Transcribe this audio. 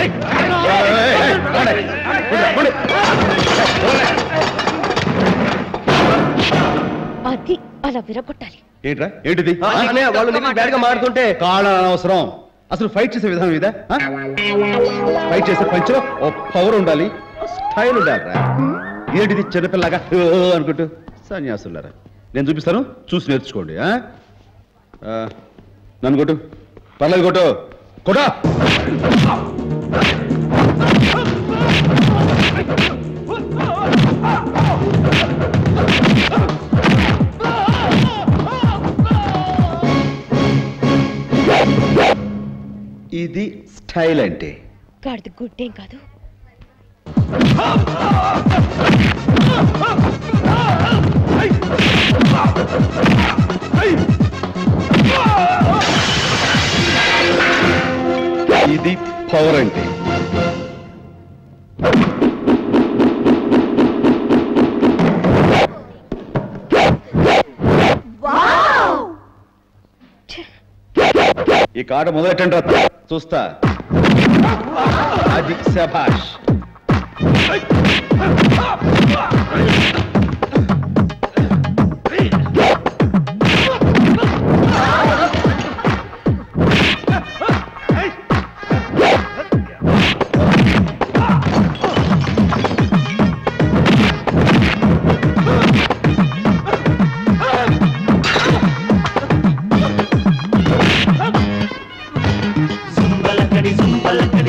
అది అలా విరగొట్టాలి ఏంట్రా ఏంటిది ఆ, అన్నయ్య, వాళ్ళు నీకు బ్యాడ్గా మారుతుంటే కాళ్ళ అనవసరం అసలు ఫైట్ చేసే విధానం ఇదా ఆ? ఫైట్ చేసే పంచలో ఓ పవర్ ఉండాలి స్టైల్ ఉండాలిరా ఏంటిది చిన్నపిల్లగా "ఓ" అనుకుంటూ సన్యాసులారా నేను చూపిస్తాను చూసి నేర్చుకోండి ఆ? ఆ, నన్ను కొట్టు పర్లేదు కొట్టు కొట్టా ఇది స్టైల్ అంటే గాడిద గుడ్డేం కాదు ఇది పవర్ అంటే ఈ కాట మొదలెట్టండి రా. చూస్తా అది శభాష్ సుంబలకడి సుంబలకడి